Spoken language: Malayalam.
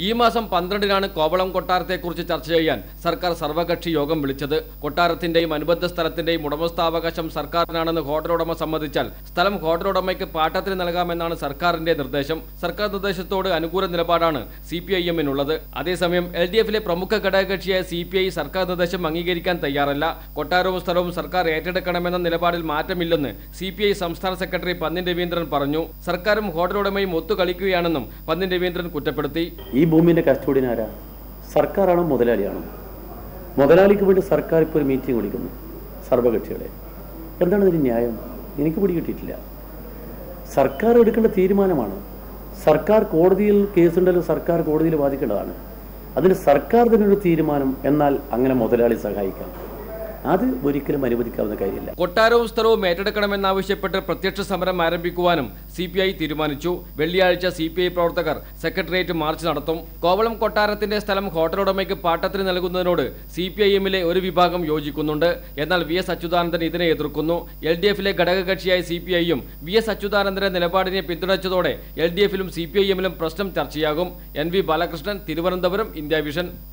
ഈ മാസം പന്ത്രണ്ടിനാണ് കോവളം കൊട്ടാരത്തെക്കുറിച്ച് ചർച്ച ചെയ്യാൻ സർക്കാർ സർവകക്ഷി യോഗം വിളിച്ചത് കൊട്ടാരത്തിന്റെയും അനുബന്ധ സ്ഥലത്തിന്റെയും ഉടമസ്ഥാവകാശം സർക്കാരിനാണെന്ന് ഹോട്ടലുടമ സമ്മതിച്ചാൽ സ്ഥലം ഹോട്ടലുടമയ്ക്ക് പാട്ടത്തിന് നൽകാമെന്നാണ് സർക്കാരിന്റെ നിർദ്ദേശം സർക്കാർ നിർദ്ദേശത്തോട് അനുകൂല നിലപാടാണ് സി പി ഐ എമ്മിനുള്ളത് അതേസമയം എൽ ഡി എഫിലെ പ്രമുഖ ഘടകകക്ഷിയായ സി പി ഐ സർക്കാർ നിർദ്ദേശം അംഗീകരിക്കാൻ തയ്യാറല്ല കൊട്ടാരവും സ്ഥലവും സർക്കാർ ഏറ്റെടുക്കണമെന്ന നിലപാടിൽ മാറ്റമില്ലെന്ന് സി പി ഐ സംസ്ഥാന സെക്രട്ടറി പന്നിൻ രവീന്ദ്രൻ പറഞ്ഞു സർക്കാരും ഹോട്ടലുടമയും ഒത്തുകളിക്കുകയാണെന്നും പന്നിൻ രവീന്ദ്രൻ കുറ്റപ്പെടുത്തി ഈ ഭൂമിൻ്റെ കസ്റ്റോഡിയൻ ആരാ സർക്കാരാണോ മുതലാളിയാണോ മുതലാളിക്ക് വേണ്ടി സർക്കാർ ഇപ്പോൾ ഒരു മീറ്റിംഗ് വിളിക്കുന്നു സർവകക്ഷികളെ എന്താണ് ഇതിന് ന്യായം എനിക്ക് പിടികിട്ടിയിട്ടില്ല സർക്കാർ എടുക്കേണ്ട തീരുമാനമാണ് സർക്കാർ കോടതിയിൽ കേസുണ്ടല്ലോ സർക്കാർ കോടതിയിൽ വാദിക്കേണ്ടതാണ് അതിന് സർക്കാർ തന്നെ ഒരു തീരുമാനം എന്നാൽ അങ്ങനെ മുതലാളി സഹായിക്കാം അത് ഒരിക്കലും അനുവദിക്കാവുന്ന കാര്യമില്ല കൊട്ടാരവും സ്ഥലവും ഏറ്റെടുക്കണമെന്നാവശ്യപ്പെട്ട് പ്രത്യക്ഷ സമരം ആരംഭിക്കുവാനും സി പി ഐ തീരുമാനിച്ചു വെള്ളിയാഴ്ച സി പി ഐ പ്രവർത്തകർ സെക്രട്ടേറിയറ്റ് മാർച്ച് നടത്തും കോവളം കൊട്ടാരത്തിന്റെ സ്ഥലം ഹോട്ടലുടമയ്ക്ക് പാട്ടത്തിന് നൽകുന്നതിനോട് സി പി ഐ എമ്മിലെ ഒരു വിഭാഗം യോജിക്കുന്നുണ്ട് എന്നാൽ വി എസ് അച്യുതാനന്ദൻ ഇതിനെ എതിർക്കുന്നു എൽ ഡി എഫിലെ ഘടകകക്ഷിയായ സി പി ഐയും വി എസ് അച്യുതാനന്ദന്റെ നിലപാടിനെ പിന്തുണച്ചതോടെ എൽ ഡി എഫിലും സി പി ഐ എമ്മിലും പ്രശ്നം ചർച്ചയാകും N V Balakrishnan Thiruvananthapuram India vision